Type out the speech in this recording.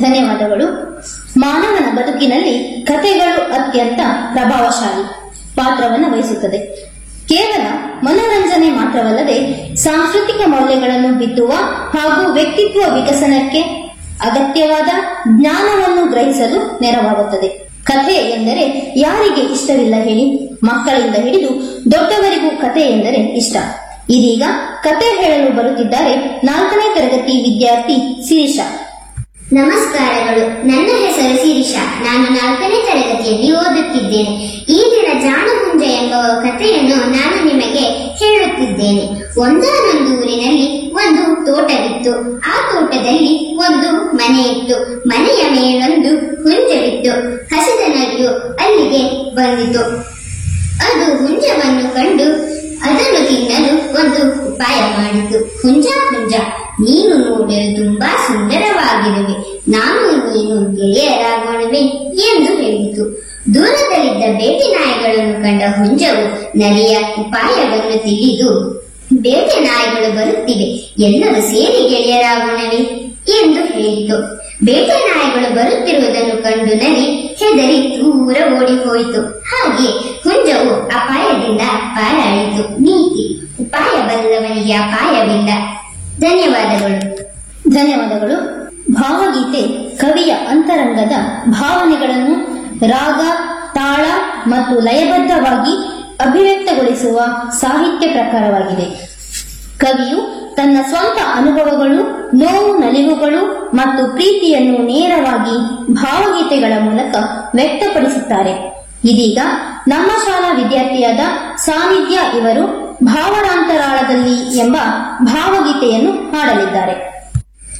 ಧನ್ಯವಾದಗಳು ಮಾನವನ ಬದುಕಿನಲ್ಲಿ ಕಥೆಗಳು ಅತ್ಯಂತ ಪ್ರಭಾವಶಾಲಿ ಪಾತ್ರವನ್ನು ವಹಿಸುತ್ತದೆ ಕೇವಲ ಮನೋರಂಜನೆ ಮಾತ್ರವಲ್ಲದೆ ಸಾಂಸ್ಕೃತಿಕ ಮೌಲ್ಯಗಳನ್ನು ಬಿತ್ತುವ ಹಾಗೂ ವ್ಯಕ್ತಿತ್ವ ವಿಕಸನಕ್ಕೆ ಅಗತ್ಯವಾದ ಜ್ಞಾನವನ್ನು ಗ್ರಹಿಸಲು ನೆರವಾಗುತ್ತದೆ ಕಥೆ ಎಂದರೆ ಯಾರಿಗೆ ಇಷ್ಟವಿಲ್ಲ ಹೇಳಿ ಮಕ್ಕಳಿಂದ ಹಿಡಿದು ದೊಡ್ಡವರಿಗೂ ಕಥೆ ಎಂದರೆ ಇಷ್ಟ ಇದೀಗ ಕತೆ ಹೇಳಲು ಬರುತ್ತಿದ್ದಾರೆ ನಾಲ್ಕನೇ ತರಗತಿ ವಿದ್ಯಾರ್ಥಿ ಶಿರೀಷಾ ನಮಸ್ಕಾರಗಳು ನನ್ನ ಹೆಸರು ಶಿರೀಷಾ ನಾನು ನಾಲ್ಕನೇ ತರಗತಿಯಲ್ಲಿ ಓದುತ್ತಿದ್ದೇನೆ ಈ ದಿನ ಜಾಣಹುಂಜ ಎಂಬ ಕಥೆಯನ್ನು ನಾನು ನಿಮಗೆ ಹೇಳುತ್ತಿದ್ದೇನೆ ಒಂದಾನೊಂದು ಊರಿನಲ್ಲಿ ಒಂದು ತೋಟವಿತ್ತು ಆ ತೋಟದಲ್ಲಿ ಒಂದು ಮನೆ ಇತ್ತು ಮನೆಯ ಮೇಲೊಂದು ಹುಂಜವಿತ್ತು ಹಸಿದ ನರಿಯು ಅಲ್ಲಿಗೆ ಬಂದಿತು ಅದು ಹುಂಜವನ್ನು ಕಂಡು ಅದನ್ನು ತಿನ್ನಲು ಒಂದು ಉಪಾಯ ಮಾಡಿತು ಹುಂಜ ಹುಂಜ ನೀನು ನೋಡಲು ತುಂಬಾ ಸುಂದರವಾಗಿರುವೆ ನಾನು ನೀನು ಗೆಳೆಯರಾಗೋಣವೇ ಎಂದು ಹೇಳಿತು ದೂರದಲ್ಲಿದ್ದ ಬೇಟೆ ನಾಯಿಗಳನ್ನು ಕಂಡ ಹುಂಜವು ನರಿಯ ಉಪಾಯವನ್ನು ತಿಳಿದು ಬೇಟೆ ನಾಯಿಗಳು ಬರುತ್ತಿವೆ ಎಲ್ಲರೂ ಸೇರಿ ಗೆಳೆಯರಾಗೋಣವೇ ಎಂದು ಹೇಳಿತು ಬೇಟೆ ನಾಯಿಗಳು ಬರುತ್ತಿರುವುದನ್ನು ಕಂಡು ನರಿ ಹೆದರಿ ದೂರ ಓಡಿ ಹೋಯಿತು ಹಾಗೆ ಹುಂಜವು ಅಪಾಯದಿಂದ ಪಾರಾಯಿತು ನೀತಿ ಉಪಾಯ ಬಲ್ಲವನಿಗೆ ಅಪಾಯವಿಲ್ಲ ಧನ್ಯವಾದಗಳು ಧನ್ಯವಾದಗಳು ಭಾವಗೀತೆ ಕವಿಯ ಅಂತರಂಗದ ಭಾವನೆಗಳನ್ನು ರಾಗ ತಾಳ ಮತ್ತು ಲಯಬದ್ಧವಾಗಿ ಅಭಿವ್ಯಕ್ತಗೊಳಿಸುವ ಸಾಹಿತ್ಯ ಪ್ರಕಾರವಾಗಿದೆ ಕವಿಯು ತನ್ನ ಸ್ವಂತ ಅನುಭವಗಳು ನೋವು ನಲಿವುಗಳು ಮತ್ತು ಪ್ರೀತಿಯನ್ನು ನೇರವಾಗಿ ಭಾವಗೀತೆಗಳ ಮೂಲಕ ವ್ಯಕ್ತಪಡಿಸುತ್ತಾರೆ ಇದೀಗ ನಮ್ಮ ಶಾಲಾ ವಿದ್ಯಾರ್ಥಿಯಾದ ಸಾನ್ನಿಧ್ಯ ಇವರು ಭಾವನಾಂತರಾಳದಲ್ಲಿ ಎಂಬ ಭಾವಗೀತೆಯನ್ನು ಹಾಡಲಿದ್ದಾರೆ